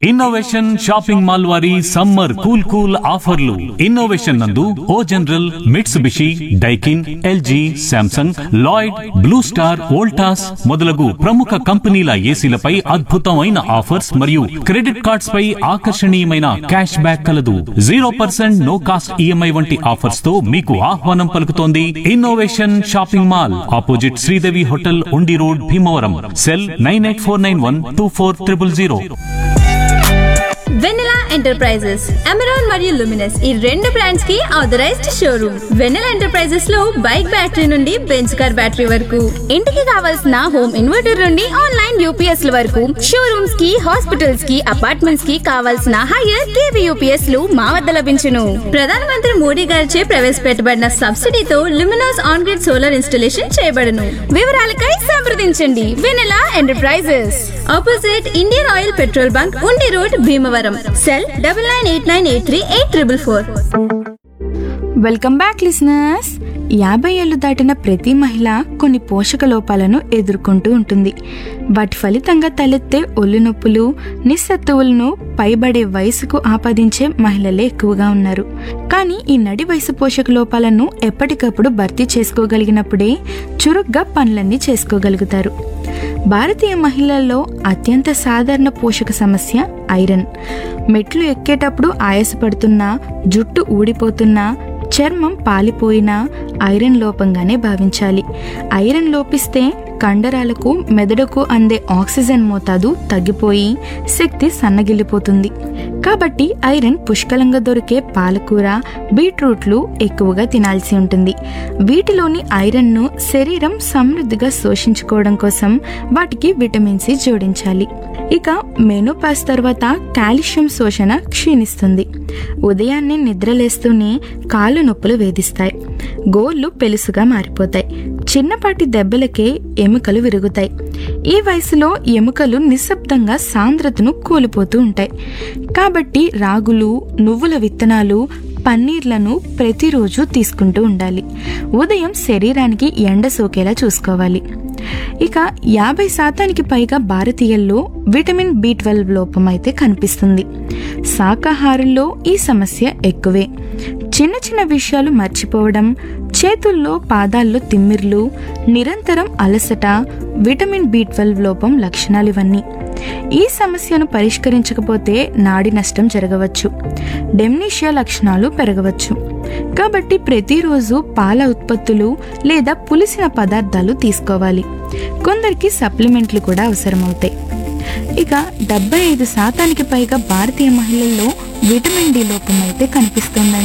innovation shopping mall వారి summer cool cool ఆఫర్లు innovation నందు O General Mitsubishi Daikin LG Samsung Lloyd Blue Star Voltas మొదలగు ప్రముఖ కంపెనీల ఏసీలపై అద్భుతమైన ఆఫర్స్ మరియు క్రెడిట్ కార్డ్స్ పై ఆకర్షణీయమైన క్యాష్ బ్యాక్ కలదు zero percent no cost EMI వంటి ఆఫర్స్ తో మీకు ఆహ్వానం పలుకుతోంది innovation shopping mall opposite Sridevi hotel Undi road Bhimavaram cell nine eight four nine one two four triple zero Vennela enterprises Amaron మరియు లుమినస్ ఈ రెండు బ్రాండ్స్ కి ఆథరైజ్డ్ షోరూమ్ వెన్నెలా ఎంటర్ప్రైజెస్ లో బైక్ బ్యాటరీ నుండి బెంచ్ కార్ బ్యాటరీ వరకు ఇంటికి కావాల్సిన హోమ్ ఇన్వర్టర్ నుండి ఆన్లైన్ యూపీఎస్ ల వరకు షోరూమ్స్ కి హాస్పిటల్స్ కి అపార్ట్మెంట్స్ కి కావాల్సిన హైయర్ కేవీ యూపీఎస్ లు మా వద్ద లభించును ప్రధానమంత్రి మోడీ గారిచే ప్రవేశపెట్టబడిన సబ్సిడీతో Luminous on grid solar installation చేయబడును వివరాలకై సంప్రదించండి Vennela enterprises opposite Indian oil petrol bunk Undi road Bhimavaram cell double nine eight nine eight three eight triple four welcome back listeners యాభై ఏళ్ళు దాటిన ప్రతి మహిళ కొన్ని పోషక లోపాలను ఎదుర్కొంటూ ఉంటుంది వాటి ఫలితంగా తలెత్తే ఒళ్ళు నొప్పులు నిస్సత్తువులను పైబడే వయసుకు ఆపాదించే మహిళలే ఎక్కువగా ఉన్నారు కానీ ఈ నడి వయసు పోషక లోపాలను ఎప్పటికప్పుడు భర్తీ చేసుకోగలిగినప్పుడే చురుగ్గా పనులన్నీ చేసుకోగలుగుతారు భారతీయ మహిళల్లో అత్యంత సాధారణ పోషక సమస్య ఐరన్ మెట్లు ఎక్కేటప్పుడు ఆయాసపడుతున్నా జుట్టు ఊడిపోతున్నా చర్మం పాలిపోయినా ఐరన్ లోపంగానే భావించాలి ఐరన్ లోపిస్తే కండరాలకు మెదడుకు అందే ఆక్సిజన్ మోతాదు తగ్గిపోయి శక్తి సన్నగిల్లిపోతుంది కాబట్టి ఐరన్ పుష్కలంగా దొరికే పాలకూర బీట్రూట్లు ఎక్కువగా తినాల్సి ఉంటుంది వీటిలోని ఐరన్ను శరీరం సమృద్ధిగా శోషించుకోవడం కోసం వాటికి విటమిన్ సి జోడించాలి ఇక మెనోపాస్ తర్వాత కాల్షియం శోషణ క్షీణిస్తుంది ఉదయాన్నే నిద్రలేస్తూనే కాళ్ళు నొప్పులు వేధిస్తాయి గోర్లు పెలుసుగా మారిపోతాయి చిన్నపాటి దెబ్బలకే ఎముకలు విరుగుతాయి ఈ వయసులో ఎముకలు నిశ్శబ్దంగా సాంద్రతను కోల్పోతూ ఉంటాయి కాబట్టి రాగులు నువ్వుల విత్తనాలు పన్నీర్లను ప్రతిరోజు తీసుకుంటూ ఉండాలి ఉదయం శరీరానికి ఎండ సోకేలా చూసుకోవాలి ఇక యాభై శాతానికి పైగా భారతీయుల్లో విటమిన్ బి ట్వెల్వ్ లోపం అయితే కనిపిస్తుంది శాకాహారుల్లో ఈ సమస్య ఎక్కువే చిన్న చిన్న విషయాలు మర్చిపోవడం చేతుల్లో పాదాల్లో తిమ్మిర్లు నిరంతరం అలసట విటమిన్ బి ట్వెల్వ్ లోపం లక్షణాలు ఇవన్నీ ఈ సమస్యను పరిష్కరించకపోతే నాడి నష్టం జరగవచ్చు డెమ్నీషియా లక్షణాలు పెరగవచ్చు కాబట్టి ప్రతిరోజు పాల ఉత్పత్తులు లేదా పులిసిన పదార్థాలు తీసుకోవాలి కొందరికి సప్లిమెంట్లు కూడా అవసరమవుతాయి ఇక డెబ్బై ఐదు శాతానికి పైగా భారతీయ మహిళల్లో విటమిన్ డి లోపం అయితే కనిపిస్తుందండి